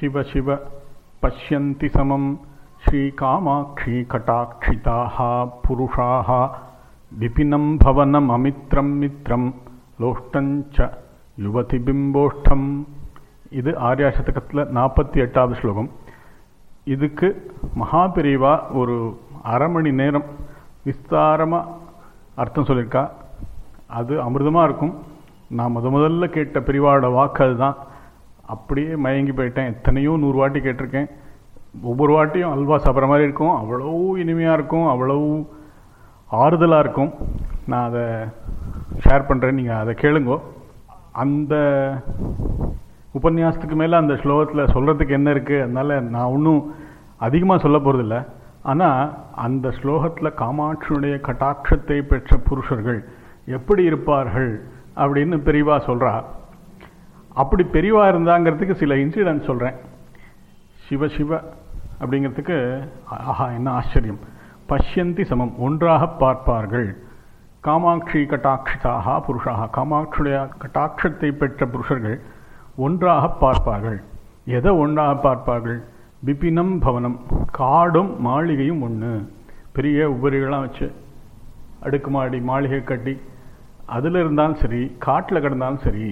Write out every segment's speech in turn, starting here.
शिव शिव पश्यन्ति समं श्रीकामाक्षी कटाक्षिताः पुरुषाः विपिनं भवनममित्रं मित्रं लोष्टञ्च யுவதிபிம்போஷ்டம் இது ஆர்யா சதகத்தில் நாற்பத்தி எட்டாவது ஸ்லோகம் இதுக்கு மகாபிரிவா ஒரு அரை மணி நேரம் விஸ்தாரமாக அர்த்தம் சொல்லியிருக்கா அது அமிர்தமாக இருக்கும் நான் முத முதல்ல கேட்ட பிரிவாவோட வாக்கு அதுதான் அப்படியே மயங்கி போயிட்டேன் எத்தனையோ நூறு வாட்டி கேட்டிருக்கேன் ஒவ்வொரு வாட்டியும் அல்வா சாப்பிட்ற மாதிரி இருக்கும் அவ்வளோ இனிமையாக இருக்கும் அவ்வளோ ஆறுதலாக இருக்கும் நான் அதை ஷேர் பண்ணுறேன் நீங்கள் அதை கேளுங்கோ அந்த உபன்யாசத்துக்கு மேலே அந்த ஸ்லோகத்தில் சொல்கிறதுக்கு என்ன இருக்குது அதனால் நான் ஒன்றும் அதிகமாக சொல்ல போகிறதில்ல ஆனால் அந்த ஸ்லோகத்தில் காமாட்சியுடைய கட்டாட்சத்தை பெற்ற புருஷர்கள் எப்படி இருப்பார்கள் அப்படின்னு பெரியவா சொல்கிறா அப்படி பெரியவா இருந்தாங்கிறதுக்கு சில இன்சிடென்ட் சொல்கிறேன் சிவ சிவ அப்படிங்கிறதுக்கு ஆஹா என்ன ஆச்சரியம் பஷ்யந்தி சமம் ஒன்றாக பார்ப்பார்கள் காமாட்சி கட்டாட்சிதாக புருஷாக காமாட்சியுடைய கட்டாட்சத்தை பெற்ற புருஷர்கள் ஒன்றாக பார்ப்பார்கள் எதை ஒன்றாக பார்ப்பார்கள் விபினம் பவனம் காடும் மாளிகையும் ஒன்று பெரிய உபரிகளாம் வச்சு அடுக்குமாடி மாளிகை கட்டி அதில் இருந்தாலும் சரி காட்டில் கிடந்தாலும் சரி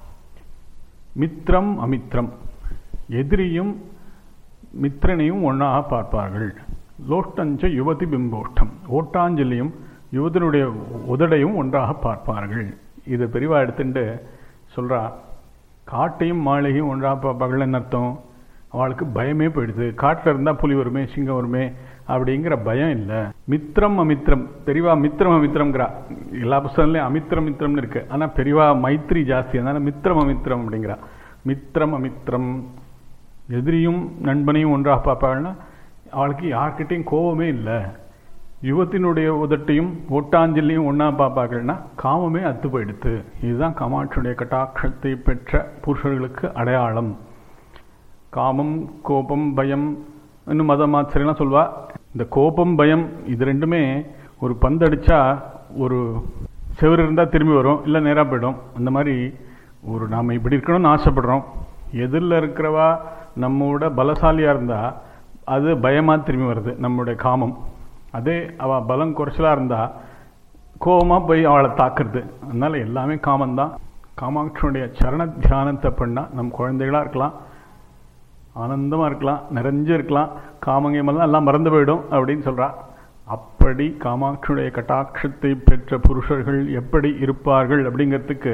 மித்திரம் அமித்திரம் எதிரியும் மித்திரனையும் ஒன்றாக பார்ப்பார்கள் லோஷ்டஞ்ச யுவதி பிம்போஷ்டம் ஓட்டாஞ்சலியும் யுவதனுடைய உதடையும் ஒன்றாக பார்ப்பார்கள் இதை பெரிவா எடுத்துட்டு சொல்கிறா காட்டையும் மாளிகையும் ஒன்றாக பார்ப்பார்கள்னு அர்த்தம் அவளுக்கு பயமே போயிடுது காட்டில் இருந்தால் புலி வருமே சிங்கம் வருமே அப்படிங்கிற பயம் இல்லை மித்திரம் அமித்திரம் பெரிவா மித்திரம் அமித்திரம்ங்கிறா எல்லா புஸ்தகங்களையும் அமித்திரம் மித்திரம்னு இருக்கு ஆனால் பெரிவா மைத்ரி ஜாஸ்தி அதனால மித்திரம் அமித்திரம் அப்படிங்கிறா மித்திரம் அமித்திரம் எதிரியும் நண்பனையும் ஒன்றாக பார்ப்பாங்கன்னா அவளுக்கு யார்கிட்டையும் கோபமே இல்லை யுவத்தினுடைய உதட்டையும் ஒட்டாஞ்சலியும் ஒன்றா பார்ப்பார்கள்னா காமமே அத்து போயிடுத்து இதுதான் காமாட்சியுடைய கட்டாட்சத்தை பெற்ற புருஷர்களுக்கு அடையாளம் காமம் கோபம் பயம் இன்னும் மத மாத்திரைலாம் சொல்வா இந்த கோபம் பயம் இது ரெண்டுமே ஒரு பந்து அடித்தா ஒரு செவரு இருந்தால் திரும்பி வரும் இல்லை நேராக போயிடும் அந்த மாதிரி ஒரு நாம் இப்படி இருக்கணும்னு ஆசைப்படுறோம் எதிரில் இருக்கிறவா நம்மோட பலசாலியாக இருந்தால் அது பயமாக திரும்பி வருது நம்மளுடைய காமம் அதே அவள் பலம் குறைச்சலாக இருந்தால் கோபமாக போய் அவளை தாக்குறது அதனால் எல்லாமே காமந்தான் காமாட்சியுடைய சரண தியானத்தை பண்ணால் நம் குழந்தைகளாக இருக்கலாம் ஆனந்தமாக இருக்கலாம் நிறைஞ்சு இருக்கலாம் காமங்கமெல்லாம் எல்லாம் மறந்து போயிடும் அப்படின்னு சொல்கிறா அப்படி காமாட்சியுடைய கட்டாட்சத்தை பெற்ற புருஷர்கள் எப்படி இருப்பார்கள் அப்படிங்கிறதுக்கு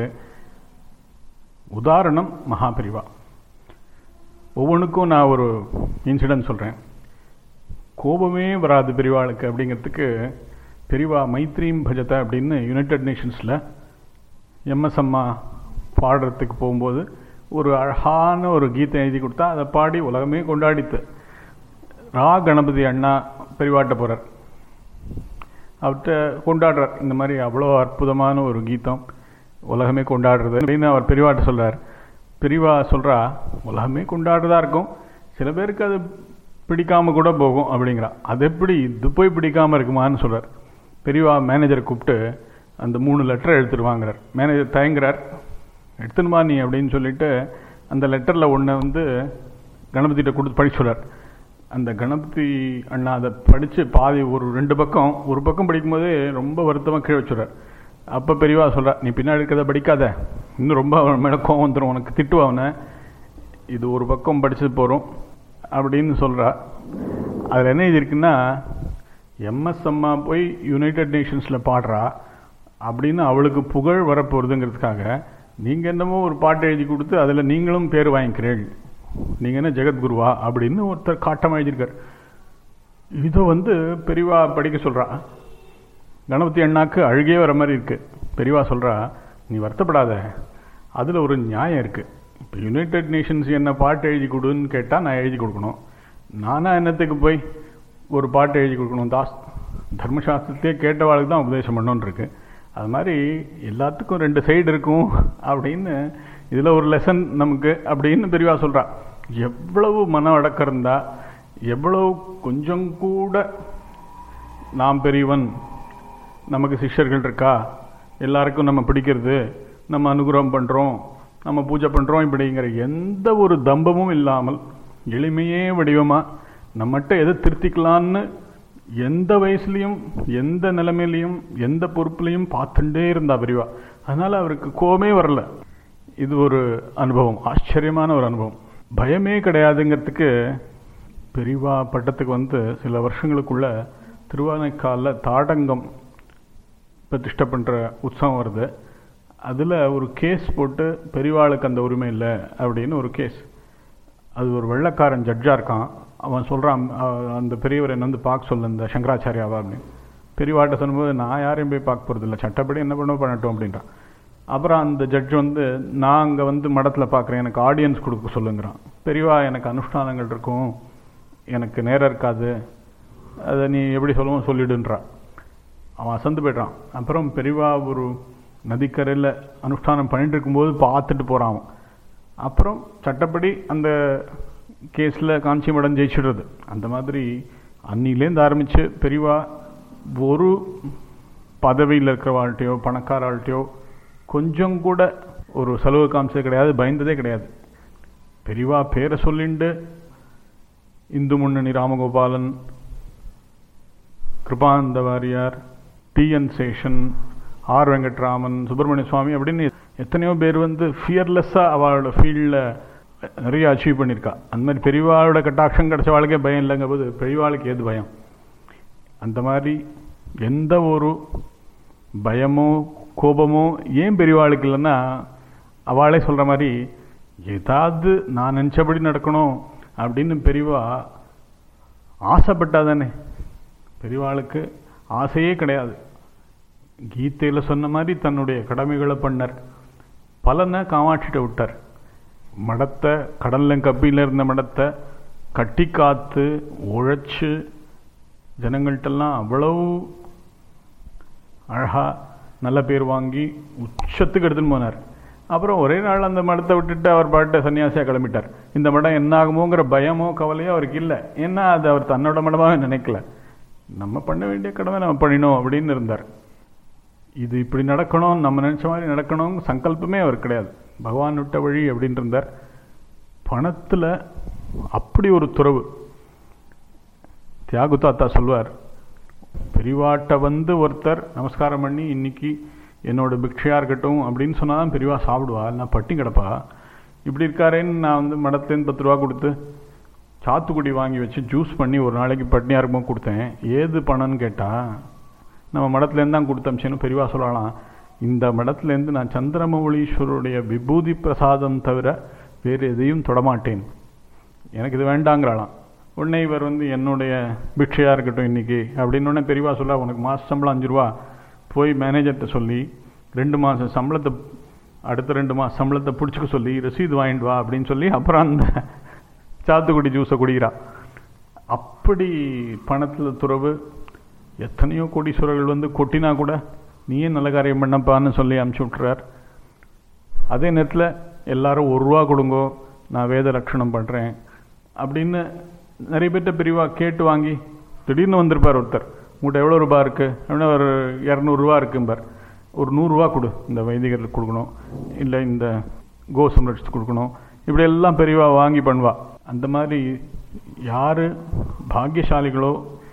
உதாரணம் மகாபிரிவா ஒவ்வொன்றுக்கும் நான் ஒரு இன்சிடென்ட் சொல்கிறேன் கோபமே வராது பெரிவாளுக்கு அப்படிங்கிறதுக்கு பெரிவா மைத்ரீம் பஜத்தை அப்படின்னு யுனைடெட் நேஷன்ஸில் எம்எஸ் அம்மா பாடுறதுக்கு போகும்போது ஒரு அழகான ஒரு கீதை எழுதி கொடுத்தா அதை பாடி உலகமே கொண்டாடித்து ரா கணபதி அண்ணா பெரிவாட்ட போகிறார் அவர்கிட்ட கொண்டாடுறார் இந்த மாதிரி அவ்வளோ அற்புதமான ஒரு கீதம் உலகமே கொண்டாடுறது அப்படின்னு அவர் பெரிவாட்ட சொல்கிறார் பெரிவா சொல்கிறா உலகமே கொண்டாடுறதா இருக்கும் சில பேருக்கு அது பிடிக்காமல் கூட போகும் அப்படிங்கிறா அது எப்படி இது போய் பிடிக்காமல் இருக்குமான்னு சொல்கிறார் பெரியவா மேனேஜரை கூப்பிட்டு அந்த மூணு லெட்டரை எடுத்துட்டு வாங்குறார் மேனேஜர் தயங்குறார் எடுத்துனுமா நீ அப்படின்னு சொல்லிட்டு அந்த லெட்டரில் ஒன்றை வந்து கணபதிகிட்ட கொடுத்து படிச்சு சொல்கிறார் அந்த கணபதி அண்ணா அதை படித்து பாதி ஒரு ரெண்டு பக்கம் ஒரு பக்கம் படிக்கும்போதே ரொம்ப வருத்தமாக கீழே வச்சுறார் அப்போ பெரியவா சொல்கிறா நீ பின்னாடி இருக்கிறத படிக்காத இன்னும் ரொம்ப அவன் மேலே கோவம் வந்துடும் உனக்கு திட்டுவா அவனை இது ஒரு பக்கம் படிச்சது போகிறோம் அப்படின்னு சொல்கிறா அதில் என்ன இருக்குன்னா எம்எஸ் அம்மா போய் யுனைடெட் நேஷன்ஸில் பாடுறா அப்படின்னு அவளுக்கு புகழ் வரப்போகிறதுங்கிறதுக்காக நீங்கள் என்னமோ ஒரு பாட்டு எழுதி கொடுத்து அதில் நீங்களும் பேர் வாங்கிக்கிறீள் நீங்கள் என்ன ஜெகத்குருவா அப்படின்னு ஒருத்தர் காட்டமாக எழுதியிருக்கார் இதை வந்து பெரியவா படிக்க சொல்கிறா கணபதி அண்ணாக்கு அழுகே வர மாதிரி இருக்குது பெரியவா சொல்கிறா நீ வருத்தப்படாத அதில் ஒரு நியாயம் இருக்குது இப்போ யுனைடெட் நேஷன்ஸ் என்ன பாட்டு எழுதி கொடுன்னு கேட்டால் நான் எழுதி கொடுக்கணும் நானாக என்னத்துக்கு போய் ஒரு பாட்டு எழுதி கொடுக்கணும் தாஸ் தர்மசாஸ்திரத்தையே கேட்டவாளுக்கு தான் உபதேசம் பண்ணோன்னு இருக்கு அது மாதிரி எல்லாத்துக்கும் ரெண்டு சைடு இருக்கும் அப்படின்னு இதில் ஒரு லெசன் நமக்கு அப்படின்னு பெரியவா சொல்கிறா எவ்வளவு மன அடக்கம் இருந்தா எவ்வளவு கொஞ்சம் கூட நாம் பெரியவன் நமக்கு சிஷ்யர்கள் இருக்கா எல்லாருக்கும் நம்ம பிடிக்கிறது நம்ம அனுகிரகம் பண்ணுறோம் நம்ம பூஜை பண்ணுறோம் இப்படிங்கிற எந்த ஒரு தம்பமும் இல்லாமல் எளிமையே வடிவமாக நம்மகிட்ட எதை திருத்திக்கலான்னு எந்த வயசுலையும் எந்த நிலைமையிலையும் எந்த பொறுப்புலையும் பார்த்துட்டே இருந்தா பெரியவா அதனால அவருக்கு கோபமே வரல இது ஒரு அனுபவம் ஆச்சரியமான ஒரு அனுபவம் பயமே கிடையாதுங்கிறதுக்கு பெரியவா பட்டத்துக்கு வந்து சில வருஷங்களுக்குள்ள திருவானைக்காலில் தாடங்கம் பிரதிஷ்டை பண்ணுற உற்சவம் வருது அதில் ஒரு கேஸ் போட்டு பெரியவாளுக்கு அந்த உரிமை இல்லை அப்படின்னு ஒரு கேஸ் அது ஒரு வெள்ளக்காரன் ஜட்ஜாக இருக்கான் அவன் சொல்கிறான் அந்த பெரியவர் என்ன வந்து பார்க்க சொல்லு இந்த சங்கராச்சாரியாவா அப்படின்னு பெரியவாட்ட சொல்லும்போது நான் யாரையும் போய் பார்க்க போகிறது இல்லை சட்டப்படி என்ன பண்ண பண்ணட்டும் அப்படின்றான் அப்புறம் அந்த ஜட்ஜ் வந்து நான் அங்கே வந்து மடத்தில் பார்க்குறேன் எனக்கு ஆடியன்ஸ் கொடுக்க சொல்லுங்கிறான் பெரியவா எனக்கு அனுஷ்டானங்கள் இருக்கும் எனக்கு நேரம் இருக்காது அதை நீ எப்படி சொல்லவும் சொல்லிடுன்றா அவன் அசந்து போய்ட்றான் அப்புறம் பெரியவா ஒரு நதிக்கரையில் அனுஷ்டானம் பண்ணிட்டு இருக்கும்போது பார்த்துட்டு போகிறான் அவன் அப்புறம் சட்டப்படி அந்த கேஸில் காஞ்சி மடம் ஜெயிச்சிடுறது அந்த மாதிரி அன்னிலேருந்து ஆரம்பித்து பெரியவா ஒரு பதவியில் இருக்கிறவாழ்கிட்டையோ பணக்காராள்கிட்டையோ கொஞ்சம் கூட ஒரு செலவு காமிச்சது கிடையாது பயந்ததே கிடையாது பெரியவா பேரை சொல்லிண்டு இந்து முன்னணி ராமகோபாலன் கிருபானந்த வாரியார் டிஎன் சேஷன் ஆர் வெங்கட்ராமன் சுப்பிரமணிய சுவாமி அப்படின்னு எத்தனையோ பேர் வந்து ஃபியர்லெஸ்ஸாக அவளோட ஃபீல்டில் நிறைய அச்சீவ் பண்ணியிருக்கா அந்த மாதிரி பெரியவாளோட கட்டாட்சம் கிடைச்ச வாழ்க்கே பயம் இல்லைங்க போது பெரியவாளுக்கு ஏது பயம் அந்த மாதிரி எந்த ஒரு பயமோ கோபமோ ஏன் பெரியவாளுக்கு இல்லைன்னா அவளே சொல்கிற மாதிரி ஏதாவது நான் நினச்சபடி நடக்கணும் அப்படின்னு பெரியவா ஆசைப்பட்டா தானே பெரியவாளுக்கு ஆசையே கிடையாது கீதையில் சொன்ன மாதிரி தன்னுடைய கடமைகளை பண்ணார் பலனை காமாட்சிட்ட விட்டார் மடத்தை கடல்ல கப்பியில் இருந்த மடத்தை கட்டி காத்து உழைச்சு ஜனங்கள்கிட்டெல்லாம் அவ்வளவு அழகா நல்ல பேர் வாங்கி உச்சத்துக்கு எடுத்துன்னு போனார் அப்புறம் ஒரே நாள் அந்த மடத்தை விட்டுட்டு அவர் பாட்ட சன்னியாசியாக கிளம்பிட்டார் இந்த மடம் என்ன ஆகுமோங்கிற பயமோ கவலையோ அவருக்கு இல்லை ஏன்னா அது அவர் தன்னோட மடமாக நினைக்கல நம்ம பண்ண வேண்டிய கடமை நம்ம பண்ணினோம் அப்படின்னு இருந்தார் இது இப்படி நடக்கணும் நம்ம நினச்ச மாதிரி நடக்கணும் சங்கல்பமே அவர் கிடையாது பகவான் விட்ட வழி அப்படின்னு இருந்தார் பணத்தில் அப்படி ஒரு துறவு தியாகு தாத்தா சொல்வார் பெரிவாட்ட வந்து ஒருத்தர் நமஸ்காரம் பண்ணி இன்னைக்கு என்னோட பிக்ஷையாக இருக்கட்டும் அப்படின்னு சொன்னால் தான் பெரியவா சாப்பிடுவா நான் பட்டி கிடப்பா இப்படி இருக்காரேன்னு நான் வந்து மடத்துலேருந்து பத்து ரூபா கொடுத்து சாத்துக்குடி வாங்கி வச்சு ஜூஸ் பண்ணி ஒரு நாளைக்கு பட்னியாக இருக்கும்போது கொடுத்தேன் ஏது பணம்னு கேட்டால் நம்ம மடத்துலேருந்து தான் கொடுத்தமிச்சேன்னு பெரியவா சொல்லலாம் இந்த மடத்துலேருந்து நான் சந்திரமௌலீஸ்வருடைய விபூதி பிரசாதம் தவிர வேறு எதையும் தொடமாட்டேன் எனக்கு இது வேண்டாங்கிறாளாம் உடனே இவர் வந்து என்னுடைய பிக்ஷையாக இருக்கட்டும் இன்றைக்கி அப்படின்னு உடனே பெரியவா சொல்ல உனக்கு மாத சம்பளம் அஞ்சு ரூபா போய் மேனேஜர்கிட்ட சொல்லி ரெண்டு மாதம் சம்பளத்தை அடுத்த ரெண்டு மாதம் சம்பளத்தை பிடிச்சிக்க சொல்லி ரசீது வாங்கிட்டு வா அப்படின்னு சொல்லி அப்புறம் அந்த சாத்துக்குடி ஜூஸை குடிக்கிறா அப்படி பணத்தில் துறவு எத்தனையோ கோடீஸ்வரர்கள் வந்து கொட்டினா கூட நீயே நல்ல காரியம் பண்ணப்பான்னு சொல்லி அமுச்சு விட்டுறார் அதே நேரத்தில் எல்லாரும் ஒரு ரூபா கொடுங்கோ நான் வேத லட்சணம் பண்ணுறேன் அப்படின்னு நிறைய பேர்கிட்ட பிரிவா கேட்டு வாங்கி திடீர்னு வந்திருப்பார் ஒருத்தர் உங்கள்கிட்ட எவ்வளோ ரூபா இருக்குது அப்படின்னா ஒரு இரநூறுவா இருக்கும்பார் ஒரு நூறுரூவா கொடு இந்த வைதிகர்களுக்கு கொடுக்கணும் இல்லை இந்த கோ சம்ரட்சத்துக்கு கொடுக்கணும் இப்படி எல்லாம் பெரியவா வாங்கி பண்ணுவா அந்த மாதிரி யார் பாக்கியசாலிகளோ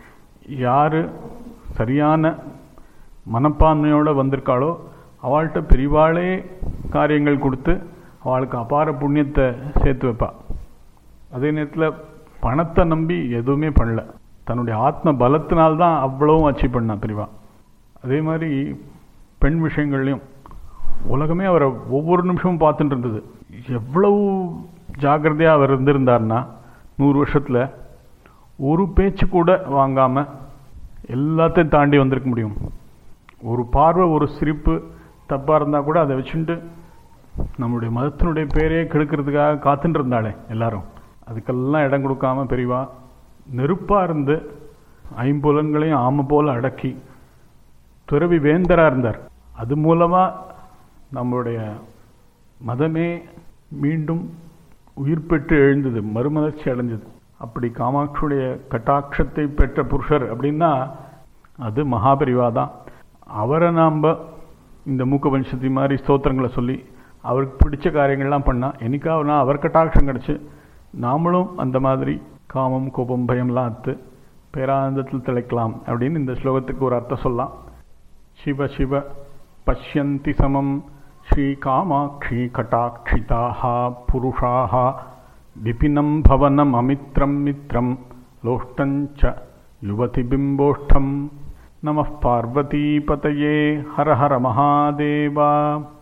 யார் சரியான மனப்பான்மையோடு வந்திருக்காளோ அவள்கிட்ட பெரிவாளே காரியங்கள் கொடுத்து அவளுக்கு அபார புண்ணியத்தை சேர்த்து வைப்பா அதே நேரத்தில் பணத்தை நம்பி எதுவுமே பண்ணல தன்னுடைய ஆத்ம பலத்தினால்தான் அவ்வளவும் அச்சீவ் பண்ணா பெரியவா அதே மாதிரி பெண் விஷயங்கள்லையும் உலகமே அவரை ஒவ்வொரு நிமிஷமும் பார்த்துட்டு இருந்தது எவ்வளவு ஜாக்கிரதையாக அவர் இருந்திருந்தார்னா நூறு வருஷத்தில் ஒரு பேச்சு கூட வாங்காமல் எல்லாத்தையும் தாண்டி வந்திருக்க முடியும் ஒரு பார்வை ஒரு சிரிப்பு தப்பாக இருந்தால் கூட அதை வச்சுட்டு நம்மளுடைய மதத்தினுடைய பேரையே கெடுக்கிறதுக்காக காத்துட்டு இருந்தாளே எல்லாரும் அதுக்கெல்லாம் இடம் கொடுக்காம பெரியவா நெருப்பாக இருந்து ஐம்புலன்களையும் ஆமை போல அடக்கி துறவி வேந்தராக இருந்தார் அது மூலமாக நம்மளுடைய மதமே மீண்டும் உயிர் பெற்று எழுந்தது மறுமலர்ச்சி அடைஞ்சது அப்படி காமாட்சியுடைய கட்டாட்சத்தை பெற்ற புருஷர் அப்படின்னா அது மகாபரிவா தான் அவரை நாம் இந்த மூக்க பஞ்சத்தி மாதிரி ஸ்தோத்திரங்களை சொல்லி அவருக்கு பிடிச்ச காரியங்கள்லாம் பண்ணால் என்னைக்காவது நான் அவர் கட்டாட்சம் கிடச்சி நாமளும் அந்த மாதிரி காமம் கோபம் பயம்லாம் அத்து பேரானந்தத்தில் திளைக்கலாம் அப்படின்னு இந்த ஸ்லோகத்துக்கு ஒரு அர்த்தம் சொல்லலாம் சிவ சிவ பஷ்யந்தி சமம் ஸ்ரீகாமாட்சி கட்டாட்சிதாக புருஷாக விபினம் பவனம் அமித்ரம் மித்ரம் லோஷ்டஞ்ச யுவதிபிம்போஷ்டம் நம பார்வதீபதயே ஹர ஹர மகாதேவா